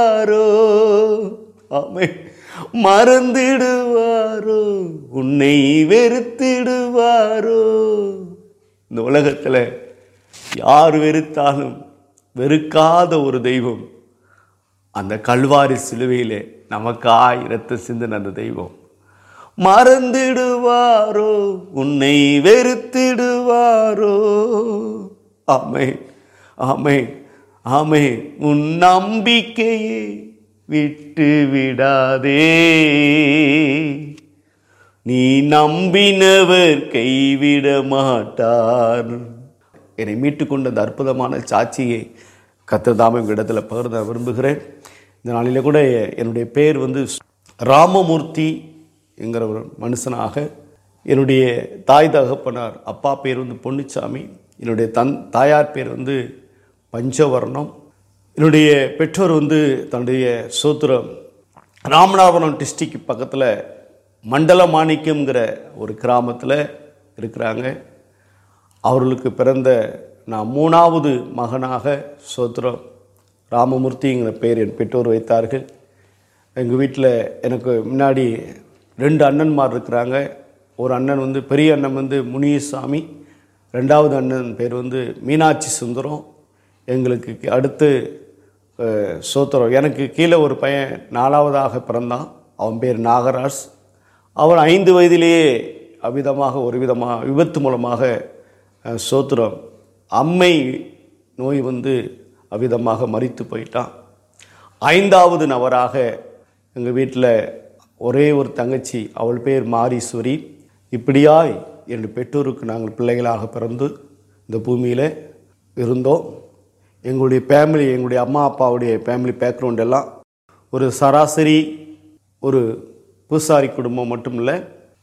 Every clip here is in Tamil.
ஆரோ ஆமை மறந்திடுவாரோ உன்னை வெறுத்திடுவாரோ இந்த உலகத்தில் யார் வெறுத்தாலும் வெறுக்காத ஒரு தெய்வம் அந்த கல்வாரி சிலுவையிலே நமக்காய் இரத்த சிந்தின அந்த தெய்வம் மறந்திடுவாரோ உன்னை வெறுத்திடுவாரோ ஆமை ஆமை ஆமை உன் நம்பிக்கையை விட்டு விடாதே நீ நம்பினவர் கைவிட மாட்டார் என்னை மீட்டு கொண்ட அந்த அற்புதமான சாட்சியை கத்ததாம உங்கள் இடத்துல பகிர்ந்த விரும்புகிறேன் இந்த நாளில் கூட என்னுடைய பேர் வந்து ராமமூர்த்தி என்கிற ஒரு மனுஷனாக என்னுடைய தாய் தகப்பனார் அப்பா பேர் வந்து பொன்னுச்சாமி என்னுடைய தன் தாயார் பேர் வந்து பஞ்சவர்ணம் என்னுடைய பெற்றோர் வந்து தன்னுடைய சோத்திரம் ராமநாதபுரம் டிஸ்ட்ரிக்ட் பக்கத்தில் மண்டல மாணிக்கம்ங்கிற ஒரு கிராமத்தில் இருக்கிறாங்க அவர்களுக்கு பிறந்த நான் மூணாவது மகனாக சோத்திரம் ராமமூர்த்திங்கிற பேர் என் பெற்றோர் வைத்தார்கள் எங்கள் வீட்டில் எனக்கு முன்னாடி ரெண்டு அண்ணன்மார் இருக்கிறாங்க ஒரு அண்ணன் வந்து பெரிய அண்ணன் வந்து முனியசாமி ரெண்டாவது அண்ணன் பேர் வந்து மீனாட்சி சுந்தரம் எங்களுக்கு அடுத்து அஹ், சோத்திரம் எனக்கு கீழே ஒரு பையன் நாலாவதாக பிறந்தான் அவன் பேர் நாகராஜ் அவன் ஐந்து வயதிலேயே அவ்விதமாக ஒரு விதமாக விபத்து மூலமாக அஹ், சோத்திரம் அம்மை நோய் வந்து அவ்விதமாக மறித்து போயிட்டான் ஐந்தாவது நபராக எங்கள் வீட்டில் ஒரே ஒரு தங்கச்சி அவள் பேர் மாரீஸ்வரி இப்படியாய் என் பெற்றோருக்கு நாங்கள் பிள்ளைகளாக பிறந்து இந்த பூமியில் இருந்தோம் எங்களுடைய ஃபேமிலி எங்களுடைய அம்மா அப்பாவுடைய ஃபேமிலி பேக்ரவுண்ட் எல்லாம் ஒரு சராசரி ஒரு பூசாரி குடும்பம் மட்டும் இல்லை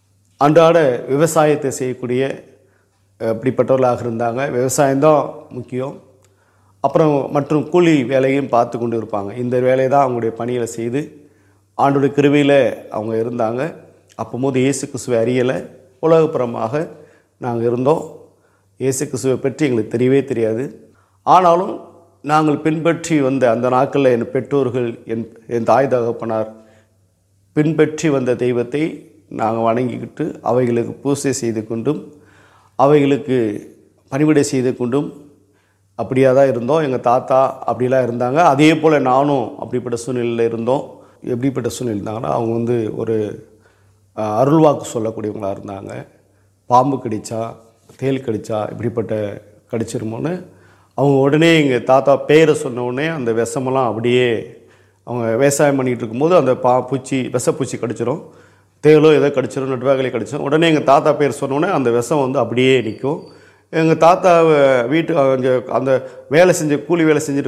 அன்றாட விவசாயத்தை செய்யக்கூடிய அஹ், அப்படிப்பட்டவர்களாக இருந்தாங்க விவசாயம்தான் முக்கியம் அப்புறம் மற்றும் கூலி வேலையும் பார்த்து கொண்டு இருப்பாங்க இந்த வேலையை தான் அவங்களுடைய பணிகளை செய்து ஆண்டோட கிருபையில் அவங்க இருந்தாங்க அப்போது இயேசு கிறிஸ்துவை அறியலை உலகப்புறமாக நாங்கள் இருந்தோம் இயேசு கிறிஸ்துவை பற்றி எங்களுக்கு தெரியவே தெரியாது ஆனாலும் நாங்கள் பின்பற்றி வந்த அந்த நாட்களில் என் பெற்றோர்கள் என் என் தாய் தகப்பனார் பின்பற்றி வந்த தெய்வத்தை நாங்கள் வணங்கிக்கிட்டு அவைகளுக்கு பூசை செய்து கொண்டும் அவைகளுக்கு பணிவிடை செய்து கொண்டும் அப்படியே தான் இருந்தோம் எங்கள் தாத்தா அப்படிலாம் இருந்தாங்க அதே போல் நானும் அப்படிப்பட்ட சூழ்நிலையில் இருந்தோம் எப்படிப்பட்ட சூழ்நிலை இருந்தாங்கன்னா அவங்க வந்து ஒரு அஹ், அருள்வாக்கு சொல்லக்கூடியவங்களாக இருந்தாங்க பாம்பு கடிச்சா தேல் கடிச்சா இப்படிப்பட்ட கடிச்சிருமோன்னு அவங்க உடனே எங்கள் தாத்தா பேரை சொன்ன உடனே அந்த விஷமெல்லாம் அப்படியே அவங்க விவசாயம் பண்ணிகிட்டு இருக்கும்போது அந்த பா பூச்சி விஷப்பூச்சி கடிச்சிரும் தேலோ ஏதோ கடிச்சிரும் நெட்வாகலே கடிச்சிரும் உடனே எங்கள் தாத்தா பேர் சொன்ன உடனே அந்த விஷம் வந்து அப்படியே நிற்கும் எங்கள் தாத்தா வீட்டு அங்கே அந்த வேலை செஞ்ச கூலி வேலை செஞ்சுட்டு